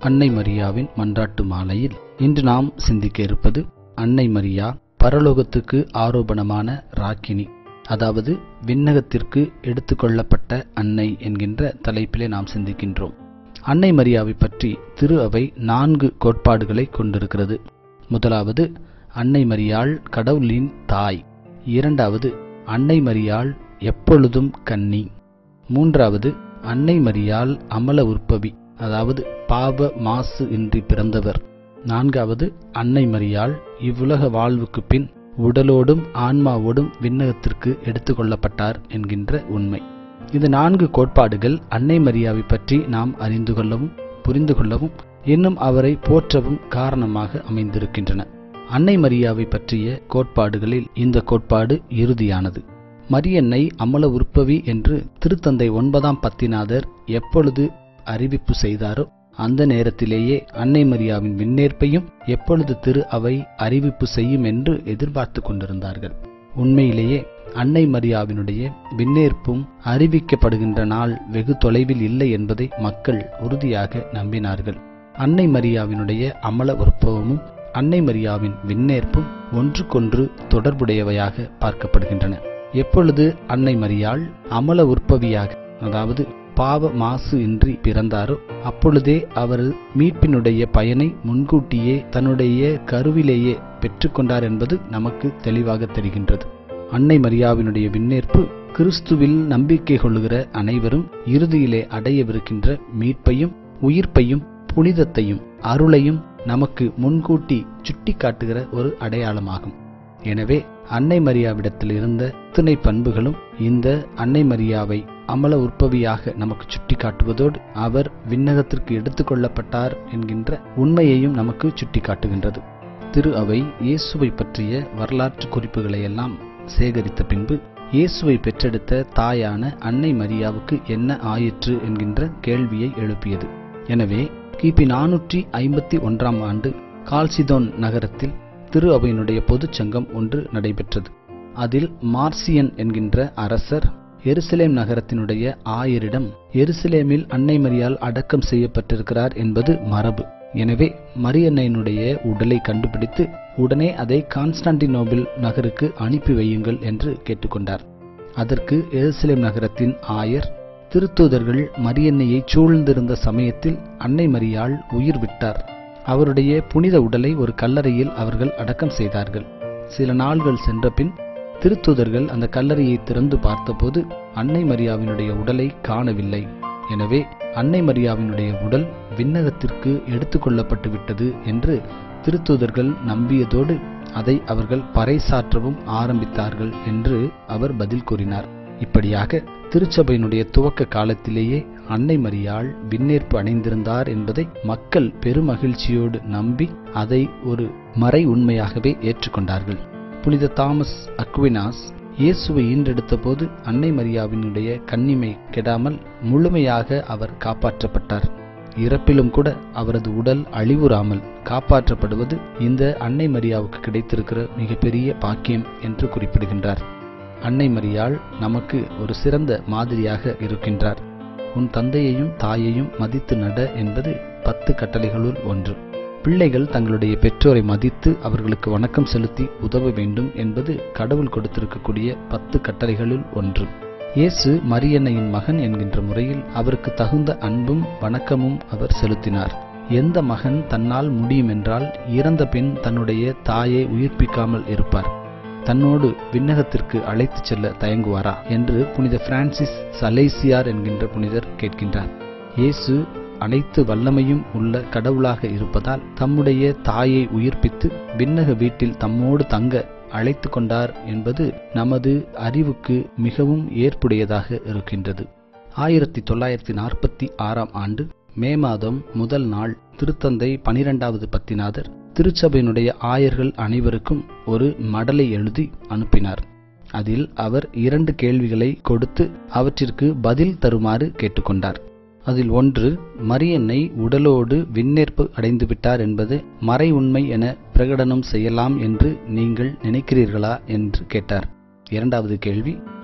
அன்னை மரியாவின் மன்றாட்டு மாலையில் இன்று நாம் சிந்திக்க இருப்பது அன்னை மரியா பரலோகத்துக்கு ஆரோபணமான ராக்கினி அதாவது விண்ணகத்திற்கு எடுத்துக்கொள்ளப்பட்ட அன்னை என்கின்ற தலைப்பிலே நாம் சிந்திக்கின்றோம் அன்னை மரியாவை பற்றி திரு அவை நான்கு கோட்பாடுகளை கொண்டிருக்கிறது முதலாவது அன்னை மரியாள் கடவுளின் தாய் இரண்டாவது அன்னை மரியாள் எப்பொழுதும் கன்னி மூன்றாவது அன்னை மரியாள் அமல உற்பவி அதாவது பாவ மாசு இன்றி பிறந்தவர் நான்காவது அன்னை மரியாள் இவ்வுலக வாழ்வுக்கு பின் உடலோடும் ஆன்மாவோடும் விண்ணகத்திற்கு எடுத்துக்கொள்ளப்பட்டார் என்கின்ற உண்மை இந்த நான்கு கோட்பாடுகள் அன்னை மரியாவை பற்றி நாம் அறிந்து கொள்ளவும் புரிந்து கொள்ளவும் இன்னும் அவரை போற்றவும் காரணமாக அமைந்திருக்கின்றன அன்னை மரியாவை பற்றிய கோட்பாடுகளில் இந்த கோட்பாடு இறுதியானது மரியன்னை அமல உற்பவி என்று திருத்தந்தை ஒன்பதாம் பத்திநாதர் எப்பொழுது அறிவிப்பு செய்தாரோ அந்த நேரத்திலேயே அன்னை மரியாவின் விண்ணேற்பையும் எப்பொழுது திரு அவை அறிவிப்பு செய்யும் என்று எதிர்பார்த்து கொண்டிருந்தார்கள் உண்மையிலேயே அன்னை மரியாவினுடைய விண்ணேற்பும் அறிவிக்கப்படுகின்ற நாள் வெகு தொலைவில் இல்லை என்பதை மக்கள் உறுதியாக நம்பினார்கள் அன்னை மரியாவினுடைய அமல உற்பவமும் அன்னை மரியாவின் விண்ணேற்பும் ஒன்றுக்கொன்று தொடர்புடையவையாக பார்க்கப்படுகின்றன எப்பொழுது அன்னை மரியாள் அமல உற்பவியாக அதாவது பாவ மாசு இன்றி பிறந்தாரோ அப்பொழுதே அவர் மீட்பினுடைய பயனை முன்கூட்டியே தன்னுடைய கருவிலேயே பெற்றுக்கொண்டார் என்பது நமக்கு தெளிவாக தெரிகின்றது அன்னை மரியாவினுடைய விண்ணேற்பு கிறிஸ்துவில் நம்பிக்கை கொள்ளுகிற அனைவரும் இறுதியிலே அடையவிருக்கின்ற மீட்பையும் உயிர்ப்பையும் புனிதத்தையும் அருளையும் நமக்கு முன்கூட்டி சுட்டி காட்டுகிற ஒரு அடையாளமாகும் எனவே அன்னை மரியாவிடத்தில் இருந்த இத்தனை பண்புகளும் இந்த அன்னை மரியாவை அமல உற்பவியாக நமக்கு சுட்டி காட்டுவதோடு அவர் விண்ணகத்திற்கு எடுத்துக்கொள்ளப்பட்டார் என்கின்ற உண்மையையும் நமக்கு சுட்டி காட்டுகின்றது திரு அவை இயேசுவை பற்றிய வரலாற்று குறிப்புகளை எல்லாம் சேகரித்த பின்பு இயேசுவை பெற்றெடுத்த தாயான அன்னை மரியாவுக்கு என்ன ஆயிற்று என்கின்ற கேள்வியை எழுப்பியது எனவே கிபி நானூற்றி ஐம்பத்தி ஒன்றாம் ஆண்டு கால்சிதோன் நகரத்தில் திரு அவையினுடைய பொதுச்சங்கம் ஒன்று நடைபெற்றது அதில் மார்சியன் என்கின்ற அரசர் எருசலேம் நகரத்தினுடைய ஆயரிடம் எருசலேமில் அன்னை மரியால் அடக்கம் செய்யப்பட்டிருக்கிறார் என்பது மரபு எனவே மரியன்னையினுடைய உடலை கண்டுபிடித்து உடனே அதை கான்ஸ்டான்டினோபிள் நகருக்கு அனுப்பி வையுங்கள் என்று கேட்டுக்கொண்டார் அதற்கு எருசலேம் நகரத்தின் ஆயர் திருத்தூதர்கள் மரியன்னையை சூழ்ந்திருந்த சமயத்தில் அன்னை மரியாள் உயிர் விட்டார் அவருடைய புனித உடலை ஒரு கல்லறையில் அவர்கள் அடக்கம் செய்தார்கள் சில நாள்கள் சென்றபின் திருத்தூதர்கள் அந்த கல்லறையை திறந்து பார்த்தபோது அன்னை மரியாவினுடைய உடலை காணவில்லை எனவே அன்னை மரியாவினுடைய உடல் விண்ணகத்திற்கு எடுத்துக்கொள்ளப்பட்டு விட்டது என்று திருத்தூதர்கள் நம்பியதோடு அதை அவர்கள் பறைசாற்றவும் ஆரம்பித்தார்கள் என்று அவர் பதில் கூறினார் இப்படியாக திருச்சபையினுடைய துவக்க காலத்திலேயே அன்னை மரியாள் விண்ணேற்பு அடைந்திருந்தார் என்பதை மக்கள் பெருமகிழ்ச்சியோடு நம்பி அதை ஒரு மறை உண்மையாகவே ஏற்றுக்கொண்டார்கள் புனித தாமஸ் அக்வினாஸ் இயேசுவை ஈன்றெடுத்த போது அன்னை மரியாவினுடைய கன்னிமை கெடாமல் முழுமையாக அவர் காப்பாற்றப்பட்டார் இறப்பிலும் கூட அவரது உடல் அழிவுறாமல் காப்பாற்றப்படுவது இந்த அன்னை மரியாவுக்கு கிடைத்திருக்கிற மிகப்பெரிய பாக்கியம் என்று குறிப்பிடுகின்றார் அன்னை மரியாள் நமக்கு ஒரு சிறந்த மாதிரியாக இருக்கின்றார் உன் தந்தையையும் தாயையும் மதித்து நட என்பது பத்து கட்டளைகளுள் ஒன்று பிள்ளைகள் தங்களுடைய பெற்றோரை மதித்து அவர்களுக்கு வணக்கம் செலுத்தி உதவ வேண்டும் என்பது கடவுள் கொடுத்திருக்கக்கூடிய பத்து கட்டளைகளுள் ஒன்று இயேசு மரியன்னையின் மகன் என்கின்ற முறையில் அவருக்கு தகுந்த அன்பும் வணக்கமும் அவர் செலுத்தினார் எந்த மகன் தன்னால் முடியும் என்றால் இறந்த பின் தன்னுடைய தாயை உயிர்ப்பிக்காமல் இருப்பார் தன்னோடு விண்ணகத்திற்கு அழைத்துச் செல்ல தயங்குவாரா என்று புனித பிரான்சிஸ் சலேசியார் என்கின்ற புனிதர் கேட்கின்றார் இயேசு அனைத்து வல்லமையும் உள்ள கடவுளாக இருப்பதால் தம்முடைய தாயை உயிர்ப்பித்து விண்ணக வீட்டில் தம்மோடு தங்க அழைத்து கொண்டார் என்பது நமது அறிவுக்கு மிகவும் ஏற்புடையதாக இருக்கின்றது ஆயிரத்தி தொள்ளாயிரத்தி நாற்பத்தி ஆறாம் ஆண்டு மே மாதம் முதல் நாள் திருத்தந்தை பனிரெண்டாவது பத்திநாதர் திருச்சபையினுடைய ஆயர்கள் அனைவருக்கும் ஒரு மடலை எழுதி அனுப்பினார் அதில் அவர் இரண்டு கேள்விகளை கொடுத்து அவற்றிற்கு பதில் தருமாறு கேட்டுக்கொண்டார் அதில் ஒன்று மரியன்னை உடலோடு விண்ணேற்பு அடைந்துவிட்டார் என்பது மறை உண்மை என பிரகடனம் செய்யலாம் என்று நீங்கள் நினைக்கிறீர்களா என்று கேட்டார் இரண்டாவது கேள்வி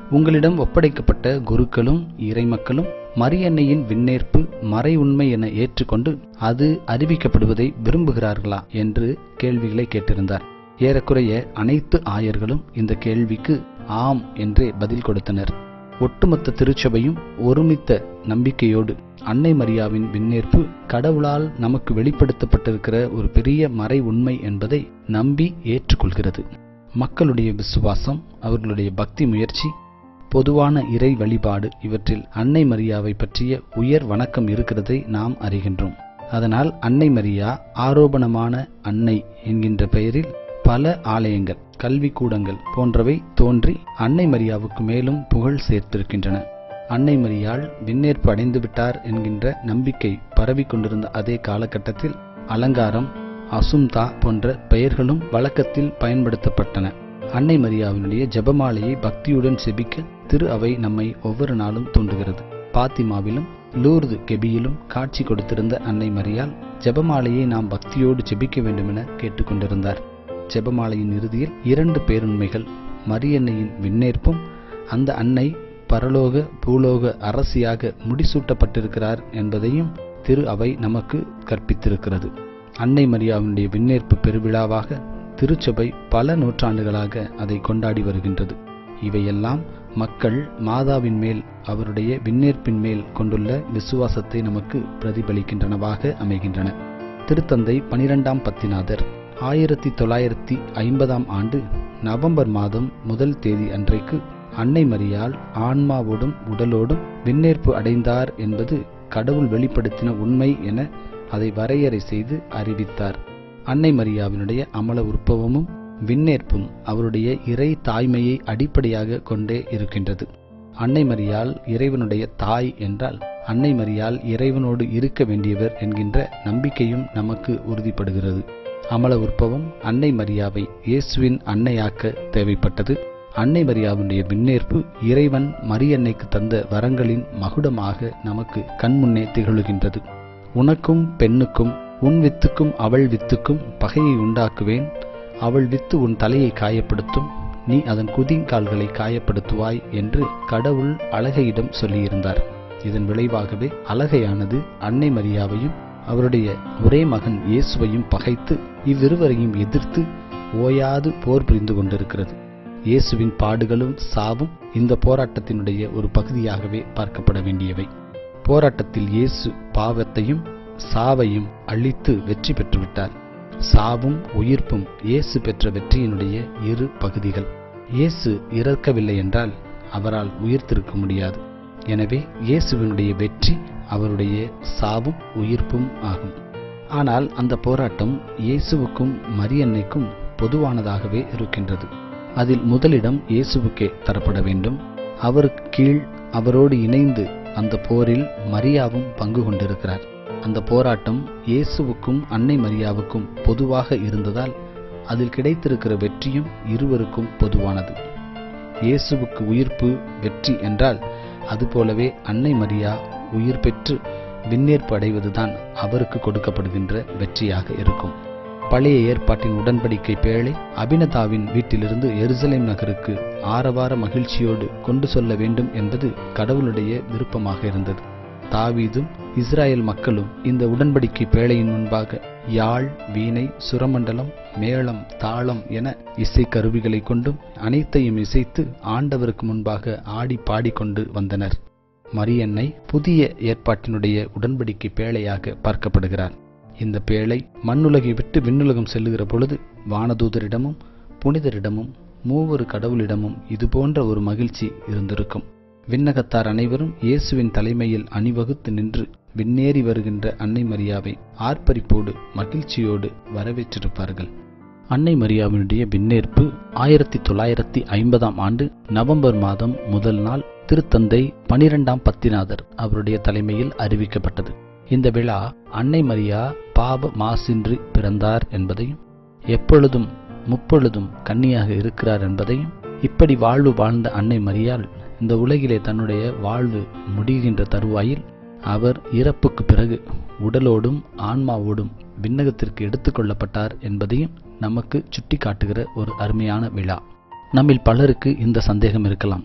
உங்களிடம் ஒப்படைக்கப்பட்ட குருக்களும் இறைமக்களும் மரியன்னையின் விண்ணேற்பு மறை உண்மை என ஏற்றுக்கொண்டு அது அறிவிக்கப்படுவதை விரும்புகிறார்களா என்று கேள்விகளை கேட்டிருந்தார் ஏறக்குறைய அனைத்து ஆயர்களும் இந்த கேள்விக்கு ஆம் என்றே பதில் கொடுத்தனர் ஒட்டுமொத்த திருச்சபையும் ஒருமித்த நம்பிக்கையோடு அன்னை மரியாவின் விண்ணேற்பு கடவுளால் நமக்கு வெளிப்படுத்தப்பட்டிருக்கிற ஒரு பெரிய மறை உண்மை என்பதை நம்பி ஏற்றுக்கொள்கிறது மக்களுடைய விசுவாசம் அவர்களுடைய பக்தி முயற்சி பொதுவான இறை வழிபாடு இவற்றில் அன்னை மரியாவை பற்றிய உயர் வணக்கம் இருக்கிறதை நாம் அறிகின்றோம் அதனால் அன்னை மரியா ஆரோபணமான அன்னை என்கின்ற பெயரில் பல ஆலயங்கள் கல்விக்கூடங்கள் போன்றவை தோன்றி அன்னை மரியாவுக்கு மேலும் புகழ் சேர்த்திருக்கின்றன அன்னை மரியாள் விண்ணேற்பு அடைந்து விட்டார் என்கின்ற நம்பிக்கை பரவி கொண்டிருந்த அதே காலகட்டத்தில் அலங்காரம் அசும்தா போன்ற பெயர்களும் வழக்கத்தில் பயன்படுத்தப்பட்டன அன்னை மரியாவினுடைய ஜெபமாலையை பக்தியுடன் செபிக்க திரு அவை நம்மை ஒவ்வொரு நாளும் தூண்டுகிறது பாத்திமாவிலும் லூர்து கெபியிலும் காட்சி கொடுத்திருந்த அன்னை மரியாள் ஜெபமாலையை நாம் பக்தியோடு ஜெபிக்க வேண்டுமென கேட்டுக்கொண்டிருந்தார் ஜெபமாலையின் இறுதியில் இரண்டு பேருண்மைகள் மரியன்னையின் விண்ணேற்பும் அந்த அன்னை பரலோக பூலோக அரசியாக முடிசூட்டப்பட்டிருக்கிறார் என்பதையும் திரு அவை நமக்கு கற்பித்திருக்கிறது அன்னை மரியாவினுடைய விண்ணேற்பு பெருவிழாவாக திருச்சபை பல நூற்றாண்டுகளாக அதை கொண்டாடி வருகின்றது இவையெல்லாம் மக்கள் மாதாவின் மேல் அவருடைய விண்ணேற்பின் மேல் கொண்டுள்ள விசுவாசத்தை நமக்கு பிரதிபலிக்கின்றனவாக அமைகின்றன திருத்தந்தை பனிரெண்டாம் பத்திநாதர் ஆயிரத்தி தொள்ளாயிரத்தி ஐம்பதாம் ஆண்டு நவம்பர் மாதம் முதல் தேதி அன்றைக்கு அன்னை மரியாள் ஆன்மாவோடும் உடலோடும் விண்ணேற்பு அடைந்தார் என்பது கடவுள் வெளிப்படுத்தின உண்மை என அதை வரையறை செய்து அறிவித்தார் அன்னை மரியாவினுடைய அமல உற்பவமும் விண்ணேற்பும் அவருடைய இறை தாய்மையை அடிப்படையாக கொண்டே இருக்கின்றது அன்னை மரியாள் இறைவனுடைய தாய் என்றால் அன்னை மரியாள் இறைவனோடு இருக்க வேண்டியவர் என்கின்ற நம்பிக்கையும் நமக்கு உறுதிப்படுகிறது அமல உற்பவம் அன்னை மரியாவை இயேசுவின் அன்னையாக்க தேவைப்பட்டது அன்னை மரியாவுடைய விண்ணேற்பு இறைவன் மரியன்னைக்கு தந்த வரங்களின் மகுடமாக நமக்கு கண்முன்னே திகழுகின்றது உனக்கும் பெண்ணுக்கும் உன் வித்துக்கும் அவள் வித்துக்கும் பகையை உண்டாக்குவேன் அவள் வித்து உன் தலையை காயப்படுத்தும் நீ அதன் குதிங்கால்களை காயப்படுத்துவாய் என்று கடவுள் அழகையிடம் சொல்லியிருந்தார் இதன் விளைவாகவே அழகையானது அன்னை மரியாவையும் அவருடைய ஒரே மகன் இயேசுவையும் பகைத்து இவ்விருவரையும் எதிர்த்து ஓயாது போர் புரிந்து கொண்டிருக்கிறது இயேசுவின் பாடுகளும் சாவும் இந்த போராட்டத்தினுடைய ஒரு பகுதியாகவே பார்க்கப்பட வேண்டியவை போராட்டத்தில் இயேசு பாவத்தையும் சாவையும் அழித்து வெற்றி பெற்றுவிட்டார் சாவும் உயிர்ப்பும் இயேசு பெற்ற வெற்றியினுடைய இரு பகுதிகள் இயேசு இறக்கவில்லை என்றால் அவரால் உயிர்த்திருக்க முடியாது எனவே இயேசுவினுடைய வெற்றி அவருடைய சாவும் உயிர்ப்பும் ஆகும் ஆனால் அந்த போராட்டம் இயேசுவுக்கும் மரியன்னைக்கும் பொதுவானதாகவே இருக்கின்றது அதில் முதலிடம் இயேசுவுக்கே தரப்பட வேண்டும் அவருக்கு கீழ் அவரோடு இணைந்து அந்த போரில் மரியாவும் பங்கு கொண்டிருக்கிறார் அந்த போராட்டம் இயேசுவுக்கும் அன்னை மரியாவுக்கும் பொதுவாக இருந்ததால் அதில் கிடைத்திருக்கிற வெற்றியும் இருவருக்கும் பொதுவானது இயேசுவுக்கு உயிர்ப்பு வெற்றி என்றால் அதுபோலவே அன்னை மரியா உயிர் பெற்று விண்ணேற்பு அடைவதுதான் அவருக்கு கொடுக்கப்படுகின்ற வெற்றியாக இருக்கும் பழைய ஏற்பாட்டின் உடன்படிக்கை பேழை அபினதாவின் வீட்டிலிருந்து எருசலேம் நகருக்கு ஆரவார மகிழ்ச்சியோடு கொண்டு சொல்ல வேண்டும் என்பது கடவுளுடைய விருப்பமாக இருந்தது தாவீதும் இஸ்ராயேல் மக்களும் இந்த உடன்படிக்கை பேழையின் முன்பாக யாழ் வீணை சுரமண்டலம் மேளம் தாளம் என இசை கருவிகளை கொண்டும் அனைத்தையும் இசைத்து ஆண்டவருக்கு முன்பாக ஆடி பாடிக்கொண்டு வந்தனர் மரியன்னை புதிய ஏற்பாட்டினுடைய உடன்படிக்கை பேழையாக பார்க்கப்படுகிறார் இந்த பேழை மண்ணுலகை விட்டு விண்ணுலகம் செல்லுகிற பொழுது வானதூதரிடமும் புனிதரிடமும் மூவொரு கடவுளிடமும் இதுபோன்ற ஒரு மகிழ்ச்சி இருந்திருக்கும் விண்ணகத்தார் அனைவரும் இயேசுவின் தலைமையில் அணிவகுத்து நின்று விண்ணேறி வருகின்ற அன்னை மரியாவை ஆர்ப்பரிப்போடு மகிழ்ச்சியோடு வரவேற்றிருப்பார்கள் அன்னை மரியாவினுடைய விண்ணேற்பு ஆயிரத்தி தொள்ளாயிரத்தி ஐம்பதாம் ஆண்டு நவம்பர் மாதம் முதல் நாள் திருத்தந்தை பனிரெண்டாம் பத்திநாதர் அவருடைய தலைமையில் அறிவிக்கப்பட்டது இந்த விழா அன்னை மரியா பாவ மாசின்றி பிறந்தார் என்பதையும் எப்பொழுதும் முப்பொழுதும் கன்னியாக இருக்கிறார் என்பதையும் இப்படி வாழ்வு வாழ்ந்த அன்னை மரியாள் இந்த உலகிலே தன்னுடைய வாழ்வு முடிகின்ற தருவாயில் அவர் இறப்புக்கு பிறகு உடலோடும் ஆன்மாவோடும் விண்ணகத்திற்கு எடுத்துக்கொள்ளப்பட்டார் என்பதையும் நமக்கு சுட்டிக்காட்டுகிற ஒரு அருமையான விழா நம்மில் பலருக்கு இந்த சந்தேகம் இருக்கலாம்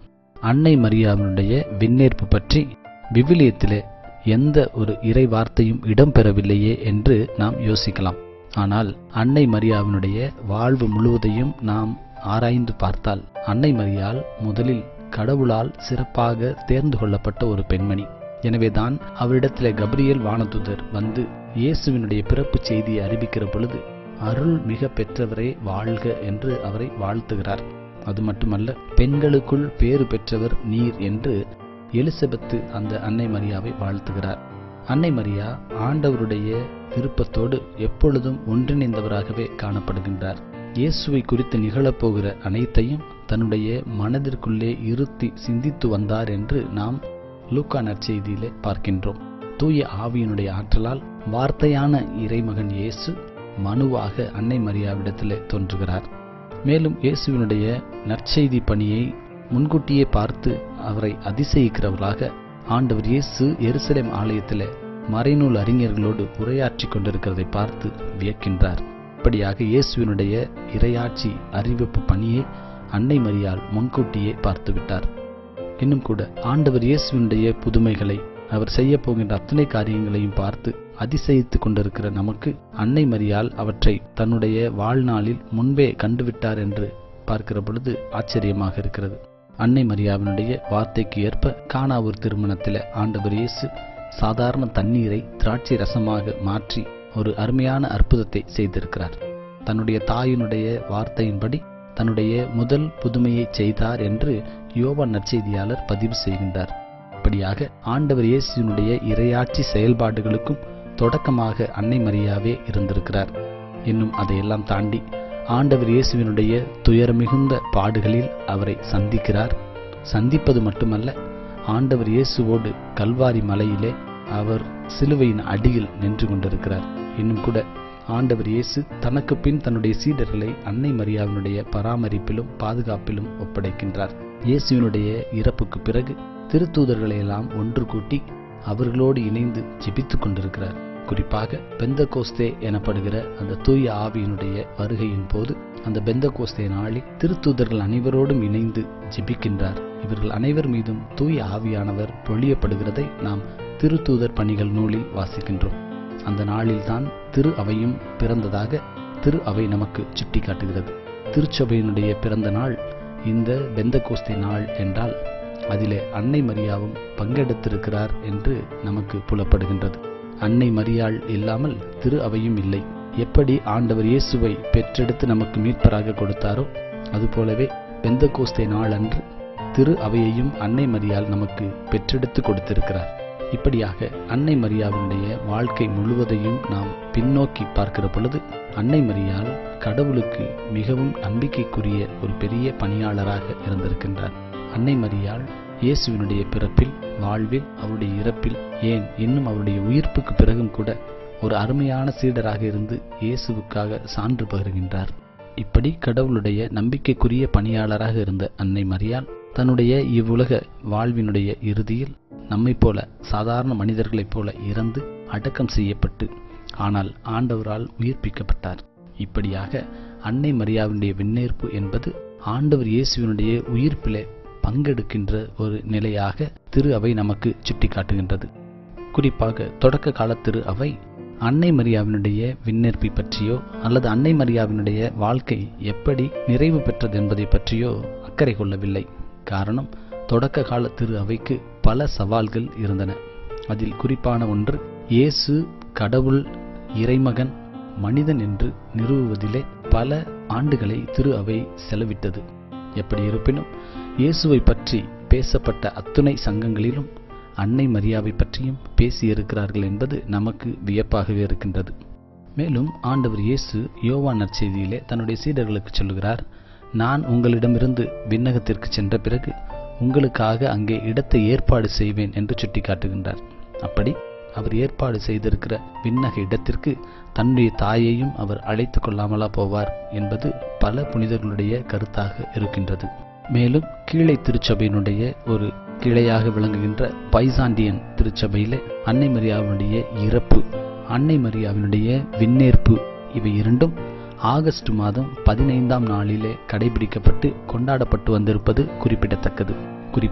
அன்னை மரியாவினுடைய விண்ணேற்பு பற்றி விவிலியத்திலே எந்த ஒரு இறை வார்த்தையும் இடம்பெறவில்லையே என்று நாம் யோசிக்கலாம் ஆனால் அன்னை மரியாவினுடைய வாழ்வு முழுவதையும் நாம் ஆராய்ந்து பார்த்தால் அன்னை மரியாள் முதலில் கடவுளால் சிறப்பாக தேர்ந்து கொள்ளப்பட்ட ஒரு பெண்மணி எனவேதான் அவரிடத்திலே கப்ரியேல் வானதுதர் வந்து இயேசுவினுடைய பிறப்பு செய்தியை அறிவிக்கிற பொழுது அருள் மிக பெற்றவரே வாழ்க என்று அவரை வாழ்த்துகிறார் அது மட்டுமல்ல பெண்களுக்குள் பேறு பெற்றவர் நீர் என்று எலிசபெத்து அந்த அன்னை மரியாவை வாழ்த்துகிறார் அன்னை மரியா ஆண்டவருடைய விருப்பத்தோடு எப்பொழுதும் ஒன்றிணைந்தவராகவே காணப்படுகின்றார் இயேசுவை குறித்து நிகழப்போகிற அனைத்தையும் தன்னுடைய மனதிற்குள்ளே இருத்தி சிந்தித்து வந்தார் என்று நாம் லூக்கா நற்செய்தியிலே பார்க்கின்றோம் தூய ஆவியினுடைய ஆற்றலால் வார்த்தையான இறைமகன் இயேசு மனுவாக அன்னை மரியாவிடத்திலே தோன்றுகிறார் மேலும் இயேசுவினுடைய நற்செய்தி பணியை முன்கூட்டியே பார்த்து அவரை அதிசயிக்கிறவர்களாக ஆண்டவர் இயேசு எருசலேம் ஆலயத்திலே மறைநூல் அறிஞர்களோடு உரையாற்றி கொண்டிருக்கிறதை பார்த்து வியக்கின்றார் இப்படியாக இயேசுவினுடைய இரையாட்சி அறிவிப்பு பணியை அன்னை மரியால் முன்கூட்டியே பார்த்துவிட்டார் இன்னும் கூட ஆண்டவர் இயேசுவினுடைய புதுமைகளை அவர் செய்ய போகின்ற அத்தனை காரியங்களையும் பார்த்து அதிசயித்துக் கொண்டிருக்கிற நமக்கு அன்னை மரியால் அவற்றை தன்னுடைய வாழ்நாளில் முன்பே கண்டுவிட்டார் என்று பார்க்கிற பொழுது ஆச்சரியமாக இருக்கிறது அன்னை மரியாவினுடைய வார்த்தைக்கு ஏற்ப காணாவூர் திருமணத்தில் ஆண்டவர் இயேசு சாதாரண தண்ணீரை திராட்சை ரசமாக மாற்றி ஒரு அருமையான அற்புதத்தை செய்திருக்கிறார் தன்னுடைய தாயினுடைய வார்த்தையின்படி தன்னுடைய முதல் புதுமையை செய்தார் என்று யோவான் நற்செய்தியாளர் பதிவு செய்கின்றார் இப்படியாக ஆண்டவர் இயேசுவினுடைய இரையாட்சி செயல்பாடுகளுக்கும் தொடக்கமாக அன்னை மரியாவே இருந்திருக்கிறார் இன்னும் அதையெல்லாம் தாண்டி ஆண்டவர் இயேசுவினுடைய துயர மிகுந்த பாடுகளில் அவரை சந்திக்கிறார் சந்திப்பது மட்டுமல்ல ஆண்டவர் இயேசுவோடு கல்வாரி மலையிலே அவர் சிலுவையின் அடியில் நின்று கொண்டிருக்கிறார் இன்னும் கூட ஆண்டவர் இயேசு தனக்கு பின் தன்னுடைய சீடர்களை அன்னை மரியாவினுடைய பராமரிப்பிலும் பாதுகாப்பிலும் ஒப்படைக்கின்றார் இயேசுவினுடைய இறப்புக்கு பிறகு திருத்தூதர்களை எல்லாம் ஒன்று கூட்டி அவர்களோடு இணைந்து ஜெபித்துக் கொண்டிருக்கிறார் குறிப்பாக பெந்த கோஸ்தே எனப்படுகிற அந்த தூய ஆவியினுடைய வருகையின் போது அந்த பெந்த கோஸ்தே நாளில் திருத்தூதர்கள் அனைவரோடும் இணைந்து ஜெபிக்கின்றார் இவர்கள் அனைவர் மீதும் தூய ஆவியானவர் பொழியப்படுகிறதை நாம் திருத்தூதர் பணிகள் நூலில் வாசிக்கின்றோம் அந்த நாளில்தான் திரு அவையும் பிறந்ததாக திரு அவை நமக்கு சுட்டிக்காட்டுகிறது திருச்சபையினுடைய பிறந்த நாள் இந்த பெந்த கோஸ்தே நாள் என்றால் அதிலே அன்னை மரியாவும் பங்கெடுத்திருக்கிறார் என்று நமக்கு புலப்படுகின்றது அன்னை மரியாள் இல்லாமல் திரு அவையும் இல்லை எப்படி ஆண்டவர் இயேசுவை பெற்றெடுத்து நமக்கு மீட்பராக கொடுத்தாரோ அதுபோலவே பெந்த கோஸ்தே நாள் அன்று திரு அவையையும் அன்னை மரியாள் நமக்கு பெற்றெடுத்து கொடுத்திருக்கிறார் இப்படியாக அன்னை மரியாவினுடைய வாழ்க்கை முழுவதையும் நாம் பின்னோக்கி பார்க்கிற பொழுது அன்னை மரியாள் கடவுளுக்கு மிகவும் நம்பிக்கைக்குரிய ஒரு பெரிய பணியாளராக இருந்திருக்கின்றார் அன்னை மரியாள் இயேசுவினுடைய பிறப்பில் வாழ்வில் அவருடைய இறப்பில் ஏன் இன்னும் அவருடைய உயிர்ப்புக்கு பிறகும் கூட ஒரு அருமையான சீடராக இருந்து இயேசுவுக்காக சான்று பகிர்கின்றார் இப்படி கடவுளுடைய நம்பிக்கைக்குரிய பணியாளராக இருந்த அன்னை மரியாள் தன்னுடைய இவ்வுலக வாழ்வினுடைய இறுதியில் நம்மைப் போல சாதாரண மனிதர்களைப் போல இறந்து அடக்கம் செய்யப்பட்டு ஆனால் ஆண்டவரால் உயிர்ப்பிக்கப்பட்டார் இப்படியாக அன்னை மரியாவினுடைய விண்ணேற்பு என்பது ஆண்டவர் இயேசுவினுடைய உயிர்ப்பிலே பங்கெடுக்கின்ற ஒரு நிலையாக திரு அவை நமக்கு சுட்டிக்காட்டுகின்றது குறிப்பாக தொடக்க கால திரு அவை அன்னை மரியாவினுடைய விண்ணேற்பை பற்றியோ அல்லது அன்னை மரியாவினுடைய வாழ்க்கை எப்படி நிறைவு பெற்றது என்பதை பற்றியோ அக்கறை கொள்ளவில்லை காரணம் தொடக்க கால திரு அவைக்கு பல சவால்கள் இருந்தன அதில் குறிப்பான ஒன்று இயேசு கடவுள் இறைமகன் மனிதன் என்று நிறுவுவதிலே பல ஆண்டுகளை திரு அவை செலவிட்டது எப்படி இருப்பினும் இயேசுவை பற்றி பேசப்பட்ட அத்துணை சங்கங்களிலும் அன்னை மரியாவை பற்றியும் பேசியிருக்கிறார்கள் என்பது நமக்கு வியப்பாகவே இருக்கின்றது மேலும் ஆண்டவர் இயேசு யோவான் நற்செய்தியிலே தன்னுடைய சீடர்களுக்கு சொல்லுகிறார் நான் உங்களிடமிருந்து விண்ணகத்திற்கு சென்ற பிறகு உங்களுக்காக அங்கே இடத்தை ஏற்பாடு செய்வேன் என்று சுட்டிக்காட்டுகின்றார் அப்படி அவர் ஏற்பாடு செய்திருக்கிற விண்ணக இடத்திற்கு தன்னுடைய தாயையும் அவர் அழைத்து கொள்ளாமலா போவார் என்பது பல புனிதர்களுடைய கருத்தாக இருக்கின்றது மேலும் கீழே திருச்சபையினுடைய ஒரு கிளையாக விளங்குகின்ற பைசாண்டியன் திருச்சபையிலே அன்னை மரியாவினுடைய இறப்பு அன்னை மரியாவினுடைய விண்ணேற்பு இவை இரண்டும் ஆகஸ்ட் மாதம் பதினைந்தாம் நாளிலே கடைபிடிக்கப்பட்டு கொண்டாடப்பட்டு வந்திருப்பது குறிப்பிடத்தக்கது குறிப்பாக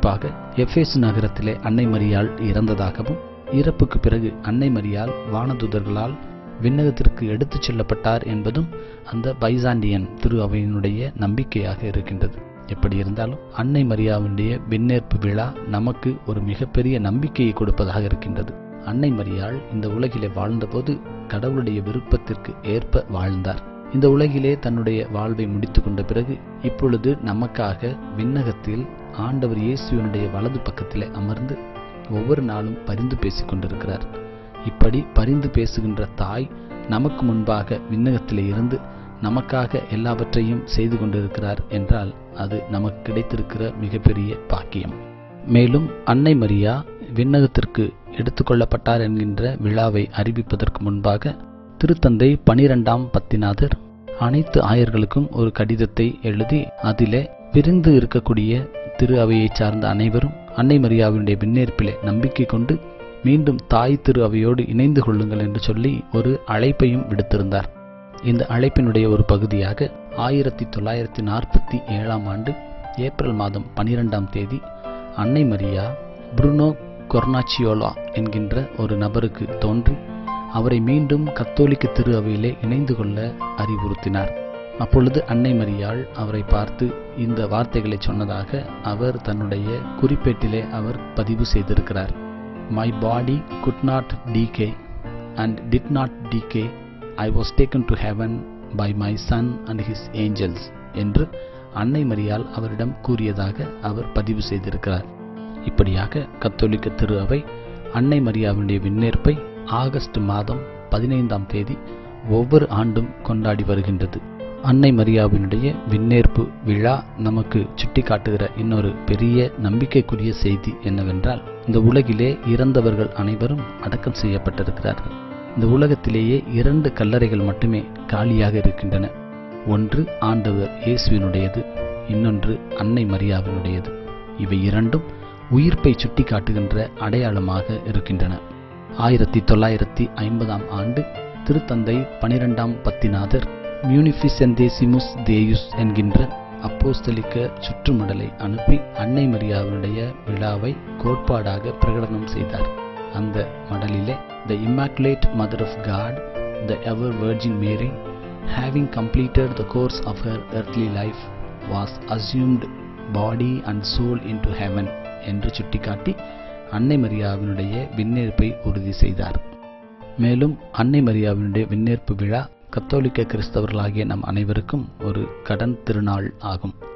குறிப்பாக எஃபேசு நகரத்திலே அன்னை மரியாள் இறந்ததாகவும் இறப்புக்கு பிறகு அன்னை மரியாள் வானதூதர்களால் விண்ணகத்திற்கு எடுத்துச் செல்லப்பட்டார் என்பதும் அந்த பைசாண்டியன் திரு அவையினுடைய நம்பிக்கையாக இருக்கின்றது எப்படி இருந்தாலும் அன்னை மரியாவுடைய விண்ணேற்பு விழா நமக்கு ஒரு மிகப்பெரிய நம்பிக்கையை கொடுப்பதாக இருக்கின்றது அன்னை மரியாள் இந்த உலகிலே வாழ்ந்தபோது கடவுளுடைய விருப்பத்திற்கு ஏற்ப வாழ்ந்தார் இந்த உலகிலே தன்னுடைய வாழ்வை முடித்து கொண்ட பிறகு இப்பொழுது நமக்காக விண்ணகத்தில் ஆண்டவர் இயேசுவினுடைய வலது பக்கத்திலே அமர்ந்து ஒவ்வொரு நாளும் பரிந்து பேசிக் கொண்டிருக்கிறார் இப்படி பரிந்து பேசுகின்ற தாய் நமக்கு முன்பாக விண்ணகத்திலே இருந்து நமக்காக எல்லாவற்றையும் செய்து கொண்டிருக்கிறார் என்றால் அது நமக்கு கிடைத்திருக்கிற மிகப்பெரிய பாக்கியம் மேலும் அன்னை மரியா விண்ணகத்திற்கு எடுத்துக்கொள்ளப்பட்டார் என்கின்ற விழாவை அறிவிப்பதற்கு முன்பாக திருத்தந்தை பனிரெண்டாம் பத்திநாதர் அனைத்து ஆயர்களுக்கும் ஒரு கடிதத்தை எழுதி அதிலே பிரிந்து இருக்கக்கூடிய திரு அவையை சார்ந்த அனைவரும் அன்னை மரியாவினுடைய விண்ணேற்பிலே நம்பிக்கை கொண்டு மீண்டும் தாய் திரு அவையோடு இணைந்து கொள்ளுங்கள் என்று சொல்லி ஒரு அழைப்பையும் விடுத்திருந்தார் இந்த அழைப்பினுடைய ஒரு பகுதியாக ஆயிரத்தி தொள்ளாயிரத்தி நாற்பத்தி ஏழாம் ஆண்டு ஏப்ரல் மாதம் பனிரெண்டாம் தேதி அன்னை மரியா புருனோ கொர்னாச்சியோலா என்கின்ற ஒரு நபருக்கு தோன்றி அவரை மீண்டும் கத்தோலிக்க திரு அவையிலே இணைந்து கொள்ள அறிவுறுத்தினார் அப்பொழுது அன்னை மரியாள் அவரை பார்த்து இந்த வார்த்தைகளை சொன்னதாக அவர் தன்னுடைய குறிப்பேட்டிலே அவர் பதிவு செய்திருக்கிறார் my body could not decay and did not decay I was taken to heaven by my son and his angels என்று அன்னை மரியாள் அவரிடம் கூறியதாக அவர் பதிவு செய்திருக்கிறார் இப்படியாக கத்தோலிக்க திரு அவை அன்னை மரியாவினுடைய விண்ணேற்பை ஆகஸ்ட் மாதம் பதினைந்தாம் தேதி ஒவ்வொரு ஆண்டும் கொண்டாடி வருகின்றது அன்னை மரியாவினுடைய விண்ணேற்பு விழா நமக்கு சுட்டிக்காட்டுகிற இன்னொரு பெரிய நம்பிக்கைக்குரிய செய்தி என்னவென்றால் இந்த உலகிலே இறந்தவர்கள் அனைவரும் அடக்கம் செய்யப்பட்டிருக்கிறார்கள் இந்த உலகத்திலேயே இரண்டு கல்லறைகள் மட்டுமே காலியாக இருக்கின்றன ஒன்று ஆண்டவர் இயேசுவினுடையது இன்னொன்று அன்னை மரியாவினுடையது இவை இரண்டும் உயிர்ப்பை சுட்டிக்காட்டுகின்ற அடையாளமாக இருக்கின்றன ஆயிரத்தி தொள்ளாயிரத்தி ஐம்பதாம் ஆண்டு திருத்தந்தை பனிரெண்டாம் பத்திநாதர் மியூனிஃபிசெந்தேசிமுஸ் தேயுஸ் என்கின்ற அப்போஸ்தலிக்க சுற்றுமடலை அனுப்பி அன்னை மரியாவினுடைய விழாவை கோட்பாடாக பிரகடனம் செய்தார் அந்த மடலிலே the immaculate mother of God the ever virgin Mary having completed the course of her earthly life was assumed body and soul into heaven என்று சுட்டிக்காட்டி அன்னை மரியாவினுடைய விண்ணேற்பை உறுதி செய்தார் மேலும் அன்னை மரியாவினுடைய விண்ணேற்பு விழா கத்தோலிக்க கிறிஸ்தவர்களாகிய நம் அனைவருக்கும் ஒரு கடன் திருநாள் ஆகும்